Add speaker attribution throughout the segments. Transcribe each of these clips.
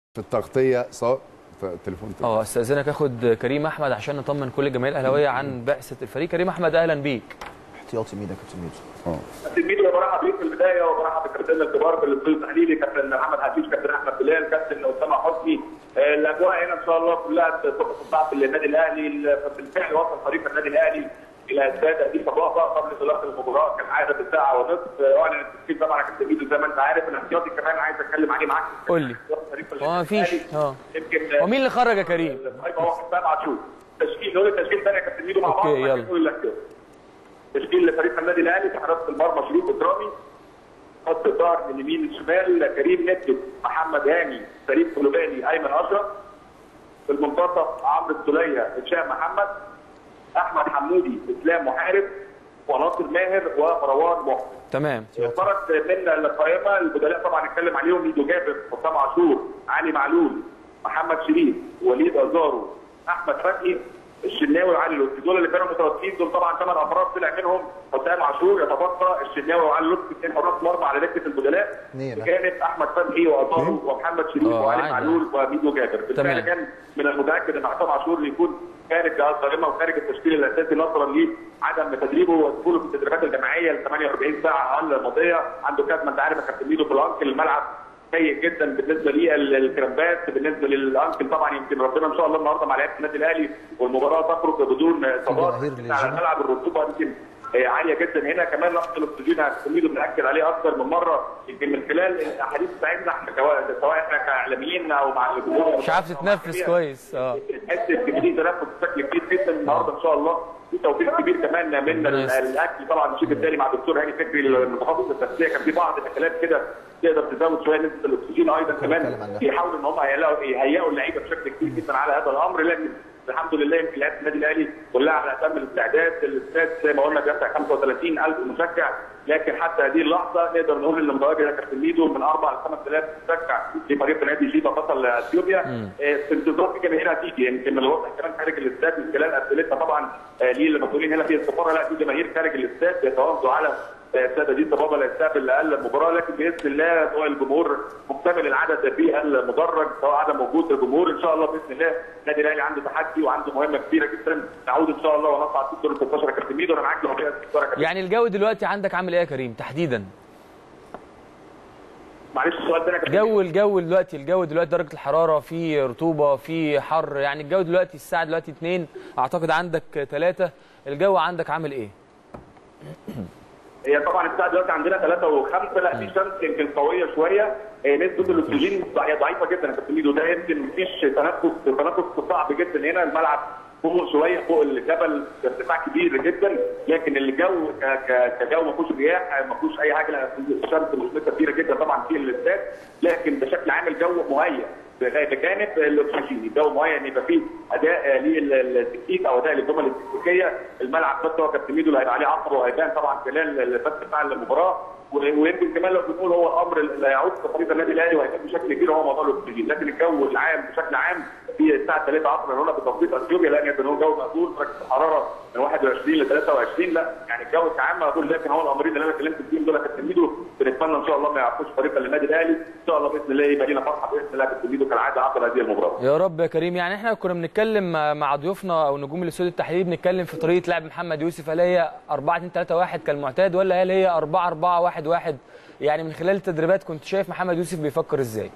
Speaker 1: في التغطيه سواء في التليفون
Speaker 2: اه استاذنك اخد كريم احمد عشان نطمن كل الجماهير الاهلاويه عن بعثه الفريق كريم احمد اهلا بيك
Speaker 3: احتياطي مين يا كابتن ميدو؟
Speaker 4: كابتن ميدو برحب بيك في البدايه وبرحب بالكابتن الكبار في الاستوديو التحليلي كابتن محمد حشيش كابتن احمد بلال كابتن اسامه حسني آه، الاجواء هنا ان شاء الله كلها تطبق في النادي الاهلي بالفعل وصل فريق النادي الاهلي الى استاد اديب صباحه قبل انطلاق المباراه كالعاده بالساعه ونصف آه، اعلن التسجيل طبعا يا كابتن ميدو زي ما انت عارف الاحتياطي كمان عايز اتكلم عليه معاك
Speaker 2: قول لي
Speaker 4: فريق
Speaker 2: هو ما فيش اه
Speaker 4: يمكن
Speaker 2: هو مين اللي خرج يا كريم
Speaker 4: هيبقى واحد سبعة شهور تشكيل نقول التشكيل ثاني يا كابتن ميدو مع بعض
Speaker 2: أوكي، يلا.
Speaker 4: وبعدين نقول الاحتياط. تشكيل لفريق النادي الاهلي في حراسه المرمى شريف اكرامي خط الظهر من اليمين للشمال كريم نجد محمد هاني فريد قلوباني ايمن اشرف في المنتصف عمرو السليه هشام محمد احمد حمودي اسلام محارب وناصر ماهر ومروان محسن
Speaker 2: تمام
Speaker 4: فرق من القائمه البدلاء طبعا نتكلم عليهم ميدو جابر حسام عاشور علي معلول محمد شريف وليد ازارو احمد فتحي الشناوي وعلي لطفي دول اللي كانوا متواجدين دول طبعا ثمان افراد طلع منهم حسام عاشور يتبقى الشناوي وعلي لطفي اثنين حراس مرمى على دكه البدلاء
Speaker 3: اثنين.
Speaker 4: كانت احمد فتحي وازارو ومحمد شريف
Speaker 2: آه،
Speaker 4: وعلي
Speaker 2: عادي.
Speaker 4: معلول وميدو جابر بالفعل
Speaker 2: تمام.
Speaker 4: كان من المتاكد ان حسام عاشور يكون خارج جهاز قائمه وخارج التشكيل الاساسي نظرا لعدم تدريبه ودخوله في التدريبات الجماعيه ل 48 ساعه اقل الماضيه عنده كاس ما انت عارف يا كابتن ميدو في الانكل الملعب سيء جدا بالنسبه للكرامبات بالنسبه للانكل طبعا يمكن ربنا ان شاء الله النهارده مع لعيبه النادي الاهلي والمباراه تخرج بدون اصابات
Speaker 3: جماهير للجيم.
Speaker 4: على الملعب الرطوبه يمكن آه، عاليه جدا هنا كمان نقص الاكسجين يا كابتن ميدو بناكد عليه اكثر من مره يمكن من خلال الاحاديث بتاعتنا احنا سواء سواء احنا كاعلاميين او مع الجمهور
Speaker 2: مش عارف تتنفس كويس اه
Speaker 4: تحس بتجديد تنفس بشكل كبير جدا النهارده ان شاء الله في توفيق كبير كمان من
Speaker 2: ربنا يستر.
Speaker 4: الاكل طبعا الشيء التالي مع الدكتور هاني فكري المتخصص التغذيه كان في بعض الاكلات كده تقدر تزود شويه نسبه الاكسجين ايضا
Speaker 3: بتكلم عن
Speaker 4: كمان
Speaker 3: ده.
Speaker 4: بيحاولوا ان هم يهيئوا يهيئوا اللعيبه بشكل كبير جدا على هذا الامر لكن الحمد لله يمكن لعيبه النادي الاهلي كلها على اتم الاستعداد الاستاد زي ما قلنا بيسع 35000 مشجع لكن حتى هذه اللحظه نقدر نقول ان المتواجد يا كابتن ميدو من 4 ل 5000 مشجع في فريق نادي جيتا بطل اثيوبيا آه، في انتظار في جماهير هتيجي يمكن من الواضح كمان خارج الاستاد من خلال اسئلتنا طبعا آه، للمسؤولين هنا في السفاره لا في جماهير خارج الاستاد بيتواجدوا على استاد دي بابا لا يستقبل اقل المباراه لكن باذن الله سواء الجمهور مكتمل العدد في المدرج سواء عدم وجود الجمهور ان شاء الله باذن الله النادي الاهلي عنده تحدي وعنده مهمه كبيره جدا نعود ان شاء الله ونصعد في الدور ال 16 يا كابتن ميدو انا معاك لو فيها استفسار يا كابتن
Speaker 2: يعني الجو دلوقتي عندك عامل ايه يا كريم تحديدا
Speaker 4: معلش السؤال ده يا كابتن
Speaker 2: جو الجو دلوقتي الجو دلوقتي درجه الحراره في رطوبه في حر يعني الجو دلوقتي الساعه دلوقتي 2 اعتقد عندك 3 الجو عندك عامل ايه
Speaker 4: هي طبعا الساعه دلوقتي عندنا 3 و5 لا في شمس يمكن قويه شويه آه، نسبه الاكسجين ضع- ضعيفه جدا يا كابتن ميدو ده يمكن مفيش تنفس تنفس صعب جدا هنا الملعب فوق شويه فوق الجبل ارتفاع كبير جدا لكن الجو ك- ك- كجو ما فيهوش رياح ما فيهوش اي حاجه لا، الشمس مشمسه كبيره جدا طبعا في الاستاد لكن بشكل عام الجو مهيئ بجانب الاكسجين الجو مهيئ ان يبقى فيه اداء للتكتيك او اداء للجمل التكتيكيه الملعب بس هو كابتن ميدو اللي هيبقى عليه عصر وهيبان طبعا خلال الفتره بتاع المباراه و- ويمكن كمان لو بنقول هو الامر اللي هيعود في طريق النادي الاهلي وهيبان بشكل كبير هو موضوع الاكسجين لكن الجو العام بشكل عام في الساعه 3 عصرا هنا بتوقيت اثيوبيا لا يمكن هو جو مقبول درجه الحراره من 21 ل 23 لا يعني الجو كعام مقبول لكن هو الامرين اللي انا اتكلمت فيهم دول يا كابتن ميدو بنتمنى ان شاء الله ما يعرفوش فريق النادي الاهلي ان شاء الله باذن الله يبقى لنا فرحه باذن الله يا كابتن ميدو كالعاده عبر هذه المباراه
Speaker 2: يا رب يا كريم يعني احنا كنا بنتكلم مع- مع ضيوفنا او نجوم الاستوديو التحليلي بنتكلم في طريقه لعب محمد يوسف هل هي 4 2 3 1 كالمعتاد ولا هل هي 4 4 1 1 يعني من خلال التدريبات كنت شايف محمد يوسف بيفكر ازاي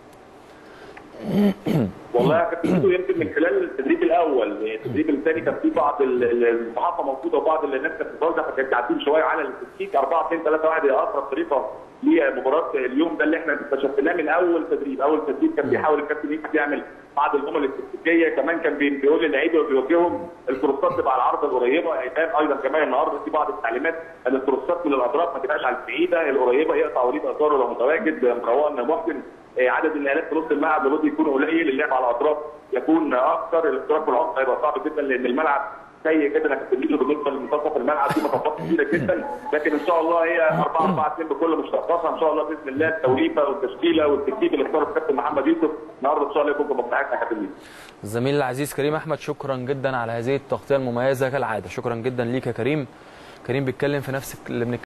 Speaker 4: والله يا كابتن ميدو يمكن من خلال التدريب الاول التدريب الثاني كان في بعض ال- ال- الصحافه موجوده وبعض الناس كانت متواجده فكانت تعديل شويه على التكتيك 4 2 3 1 هي اقرب طريقه لمباراه اليوم ده اللي احنا اكتشفناه من اول تدريب اول تدريب كان بيحاول الكابتن يوسف يعمل بعض الجمل التكتيكيه كمان كان بي- بيقول للعيبه وبيوجههم الكروسات تبقى على العرض القريبه هيبان ايضا كمان النهارده في بعض التعليمات ان الكروسات من الاطراف ما تبقاش على البعيده القريبه يقطع وليد ازارو لو متواجد مروان محسن آه، عدد النقلات في نص الملعب لابد يكون قليل اللعب على الاطراف يكون اكثر الاختراق بالعمق هيبقى صعب جدا لان الملعب سيء جدا انك تميله بالنسبه لمنتصف الملعب في مطبات كبيره جدا لكن ان شاء الله هي 4 4 2 بكل مشتقاتها ان شاء الله باذن الله التوليفه والتشكيله والتكتيك اللي اختاره الكابتن محمد يوسف النهارده ان شاء الله يكون في مصلحتنا يا كابتن ميدو.
Speaker 2: الزميل العزيز كريم احمد شكرا جدا على هذه التغطيه المميزه كالعاده شكرا جدا ليك يا كريم كريم بيتكلم في نفس اللي بنتكلم